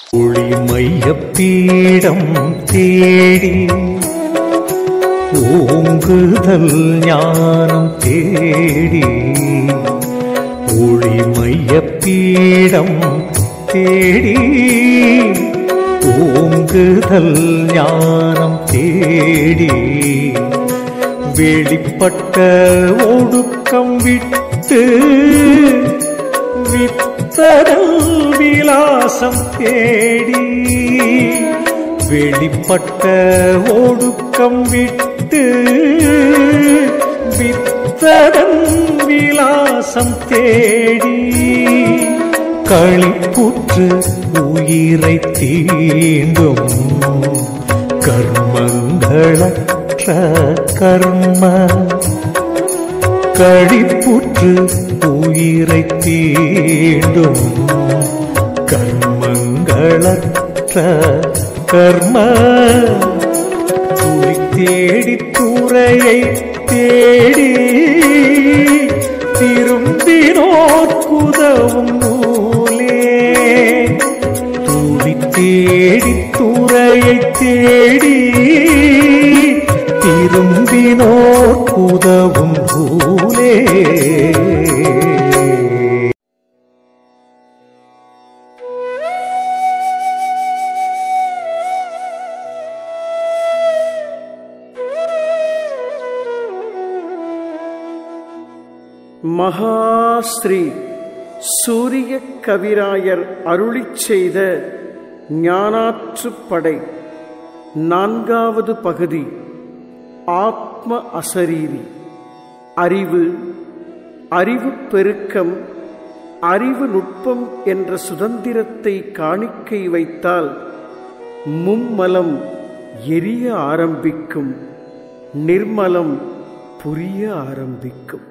ஒளி மையப்பீடம் தேடி ஓங்குதல் ஞானம் தேடி ஒளி மையப்பீடம் தேடி ஓங்குதல் ஞானம் தேடி வெளிப்பட்ட ஒடுக்கம் விட்டு வித்தரல் விலாசம் தேடி வெளிப்பட்ட ஒடுக்கம் விட்டு வித்தரன் விலாசம் தேடி களிப்புற்று உயிரை தீண்டும் கர்மங்களற்ற கர்ம கழிப்புற்று உயிரை தீண்டும் கர்மங்களற்ற கர்ம துளி தேடி துறையை தேடி திரும்பினோர்க்குதவும் நூலே துளி தேடி துறையை தேடி திரும்பினோர் உதவும் நூலே மகாஸ்ரீ சூரிய கவிராயர் அருளிச் செய்த ஞானாற்றுப்படை நான்காவது பகுதி ஆத்ம அசரீரி அறிவு அறிவு பெருக்கம் அறிவு நுட்பம் என்ற சுதந்திரத்தை காணிக்கை வைத்தால் மும்மலம் எரிய ஆரம்பிக்கும் நிர்மலம் புரிய ஆரம்பிக்கும்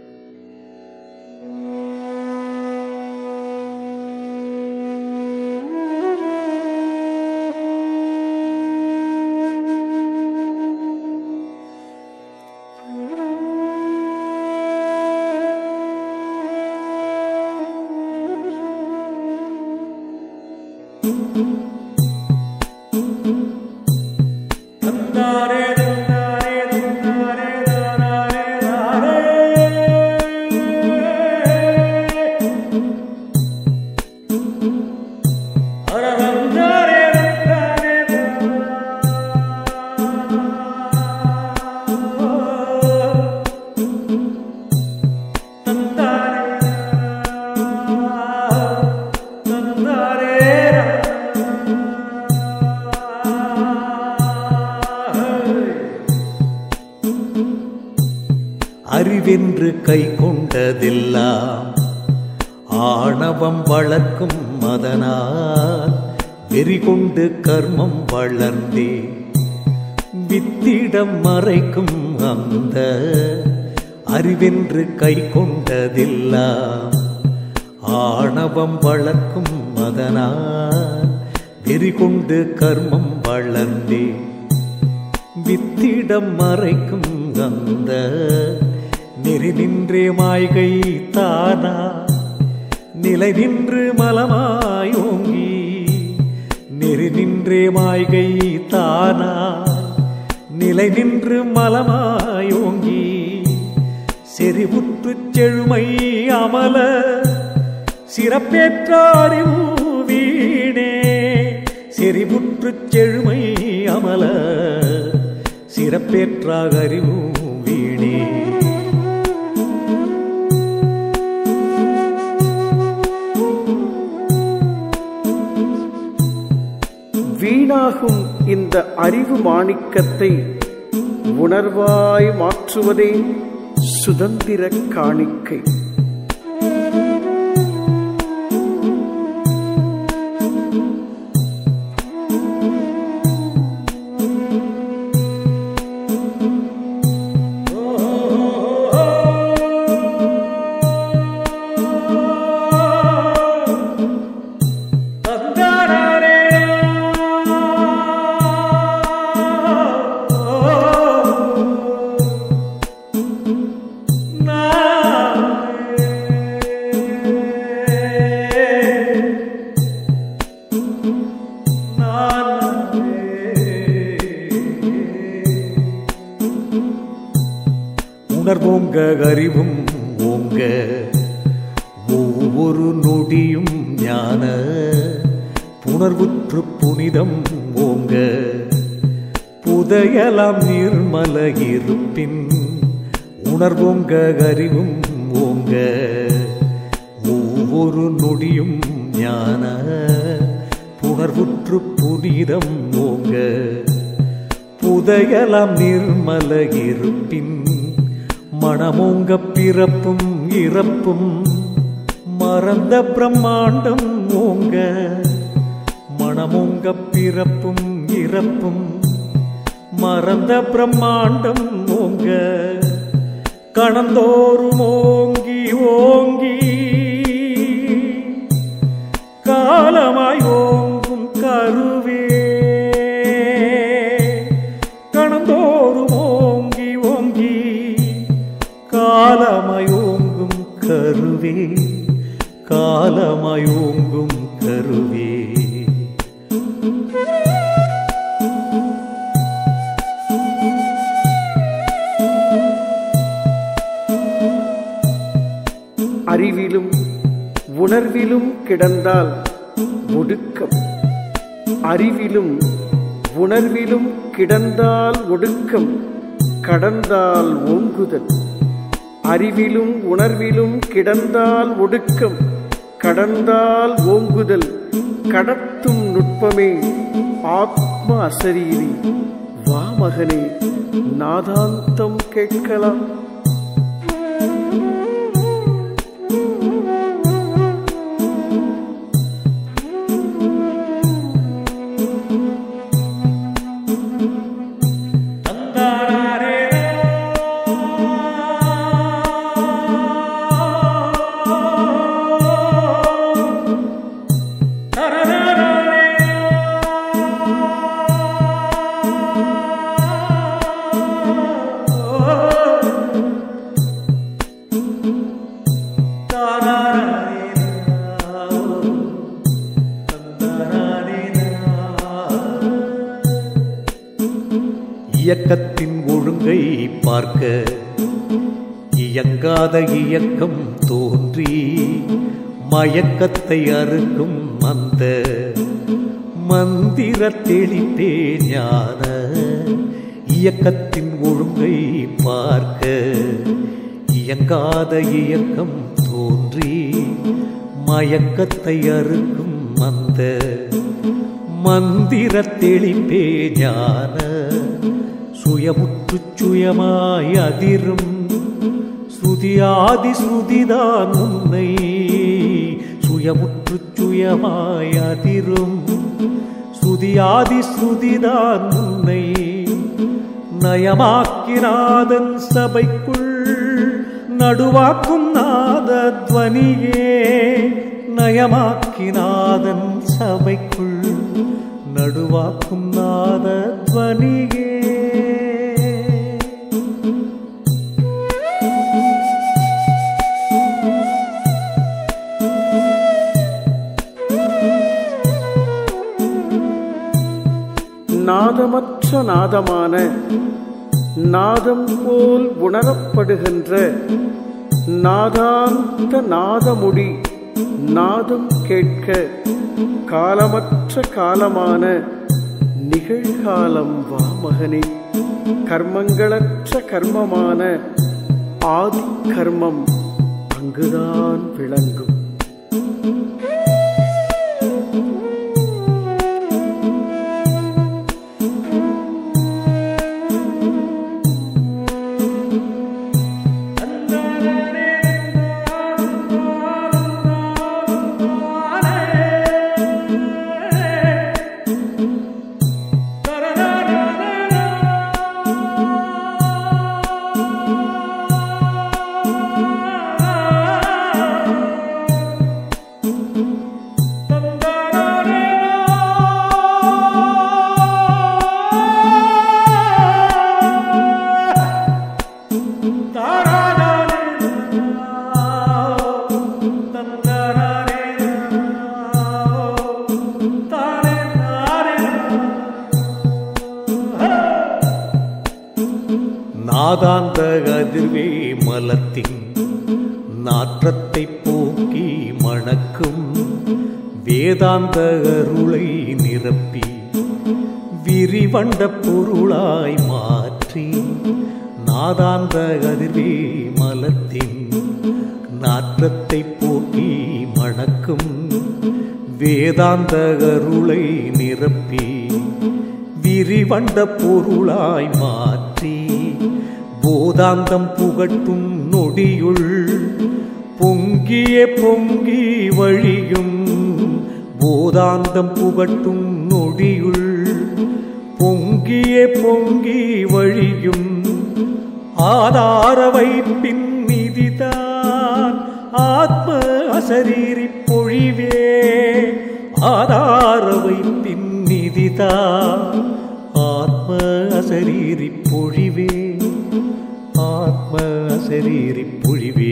அறிவென்று கை கொண்டதெல்லாம் ஆணவம் வளர்க்கும் மதனால் வெறி கொண்டு கர்மம் வளர்ந்தே வித்திடம் மறைக்கும் அந்த அறிவென்று கை கொண்டதெல்லாம் ஆணவம் வளர்க்கும் மதனால் வெறி கொண்டு கர்மம் வளர்ந்தே வித்திடம் மறைக்கும் அந்த நெறி நின்றே மாய்கை தானா நிலை நின்று மலமாயோங்கி நெறி நின்றே மாய்கை தானா நிலை நின்று மலமாயோங்கி செறிவுற்றுச் செழுமை அமல சிறப்பேற்றாரிவு வீணே செறிவுற்றுச் செழுமை அமல சிறப்பேற்றாக அறிவு வீணே வீணாகும் இந்த அறிவு மாணிக்கத்தை உணர்வாய் மாற்றுவதே சுதந்திர காணிக்கை na மனமோங்க அறிவும் ஓங்க ஒவ்வொரு நொடியும் ஞான புணர்வுற்று புனிதம் ஓங்க புதையலாம் நிர்மல இருப்பின் உணர்வோங்க அறிவும் ஓங்க ஒவ்வொரு நொடியும் ஞான புணர்வுற்று புனிதம் ஓங்க புதையலாம் நிர்மல இருப்பின் மனமோங்க பிறப்பும் இறப்பும் மறந்த பிரம்மாண்டம் ஓங்க மனமோங்க பிறப்பும் இறப்பும் மறந்த பிரம்மாண்டம் ஓங்க கணந்தோறும் ஓங்கி ஓங்கி காலமாய் ஓங்கும் கருவே கணந்தோறும் ஓங்கி ஓங்கி காலமாய் ஓங்கும் கருவே காலமாய் ஓங்கும் கருவே அறிவிலும் உணர்விலும் கிடந்தால் ஒடுக்கம் அறிவிலும் உணர்விலும் கிடந்தால் ஒடுக்கம் கடந்தால் ஓங்குதல் அறிவிலும் உணர்விலும் கிடந்தால் ஒடுக்கம் கடந்தால் ஓங்குதல் கடத்தும் நுட்பமே ஆத்ம அசரீரி வா மகனே நாதாந்தம் கேட்கலாம் இயக்கத்தின் ஒழுங்கை பார்க்க இயங்காத இயக்கம் தோன்றி மயக்கத்தை அறுக்கும் அந்த மந்திர தெளிப்பே ஞான இயக்கத்தின் ஒழுங்கை பார்க்க இயங்காத இயக்கம் தோன்றி மயக்கத்தை அறுக்கும் அந்த மந்திர தெளிப்பே ஞான சுயமுற்று சுயமாய் அதிரும் ஸ்ருதியாதி ஸ்ருதிதான் உன்னை சுயமுற்று சுயமாய் அதிரும் ஸ்ருதியாதி ஸ்ருதிதான் உன்னை நயமாக்கினாதன் சபைக்குள் நடுவாக்கும் நாத துவனியே நயமாக்கினாதன் சபைக்குள் நடுவாக்கும் நாத துவனியே நாதமற்ற நாதமான நாதம் போல் உணரப்படுகின்ற நாதாந்த நாதமுடி நாதம் கேட்க காலமற்ற காலமான நிகழ்காலம் வா மகனே கர்மங்களற்ற கர்மமான ஆதி கர்மம் அங்குதான் விளங்கும் நாதாந்த அதிர்வே மலத்தின் நாற்றத்தை போக்கி மணக்கும் வேதாந்த அருளை நிரப்பி விரிவண்ட பொருளாய் மாற்றி நாதாந்த அதிர்வே மலத்தின் நாற்றத்தை போக்கி மணக்கும் வேதாந்த அருளை நிரப்பி விரிவண்ட பொருளாய் மாற்றி போதாந்தம் புகட்டும் நொடியுள் பொங்கிய பொங்கி வழியும் போதாந்தம் புகட்டும் நொடியுள் பொங்கிய பொங்கி வழியும் ஆதார வைப்பின் நிதிதான் ஆத்ம அசரீரி பொழிவே ஆதார வைப்பின் நிதிதான் ஆத்ம அசரீரி பொழிவே ஆத்ம அசரீரி பொழிவே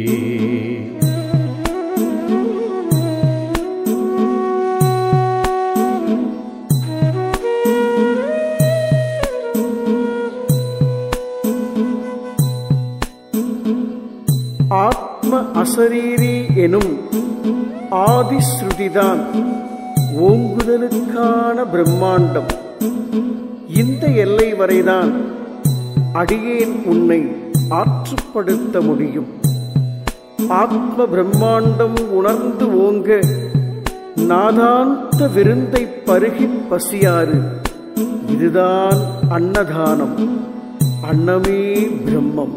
ஆத்ம அசரீரி எனும் ஆதிஸ்ருதிதான் ஓங்குதலுக்கான பிரம்மாண்டம் இந்த எல்லை வரைதான் அடியேன் உன்னை ஆற்றுப்படுத்த முடியும் ஆத்ம பிரம்மாண்டம் உணர்ந்து ஓங்க நாதாந்த விருந்தை பருகிப் பசியாறு இதுதான் அன்னதானம் அன்னமே பிரம்மம்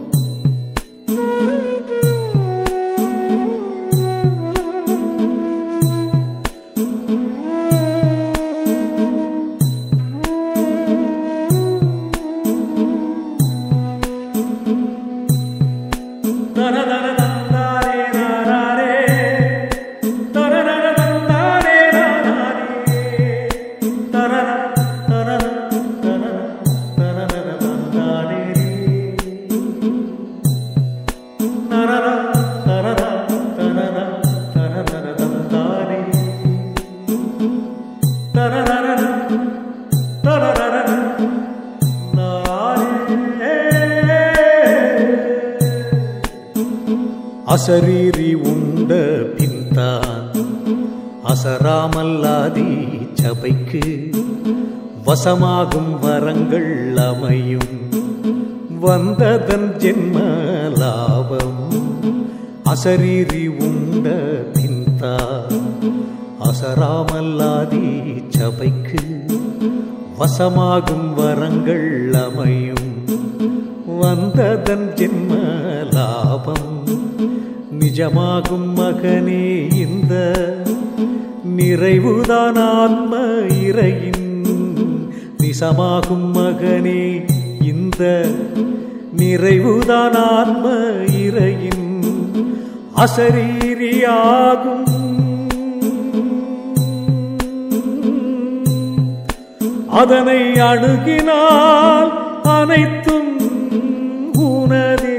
அசரீரி உண்ட பின்தான் அசராமல்லாதி சபைக்கு வசமாகும் வரங்கள் அமையும் வந்ததன் ஜென்ம லாபம் அசரீரி உண்ட பின்தான் அசராமல்லாதி சபைக்கு வசமாகும் வரங்கள் அமையும் வந்ததன் ஜென்ம லாபம் நிஜமாகும் மகனே இந்த நிறைவுதான் ஆத்ம இறையின் நிசமாகும் மகனே இந்த நிறைவுதான் ஆத்ம இறையின் அசரீரியாகும் அதனை அணுகினால் அனைத்தும் உனதே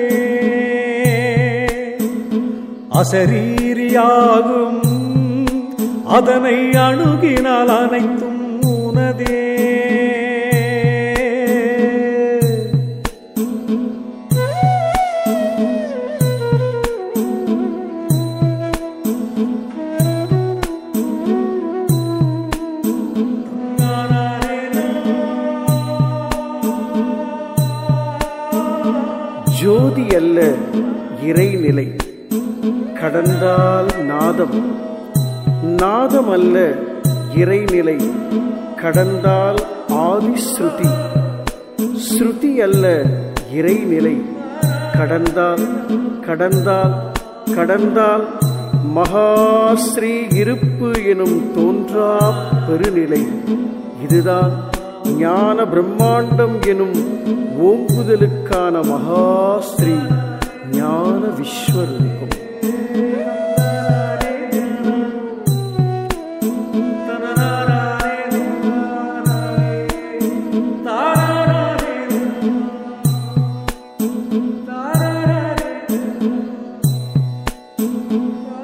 அசரீரியாகும் அதனை அணுகினால் அனைத்தும் உனதே ஜோதி அல்ல இறைநிலை கடந்தால் நாதம் நாதம் அல்ல இறைநிலை கடந்தால் ஆதிஸ்ருதி ஸ்ருதி அல்ல இறைநிலை கடந்தால் கடந்தால் கடந்தால் மகாஸ்ரீ இருப்பு எனும் தோன்றா பெருநிலை இதுதான் ஞான பிரம்மாண்டம் எனும் ஓங்குதலுக்கான மகாஸ்ரீ ஞான விஸ்வரூபம் தாரா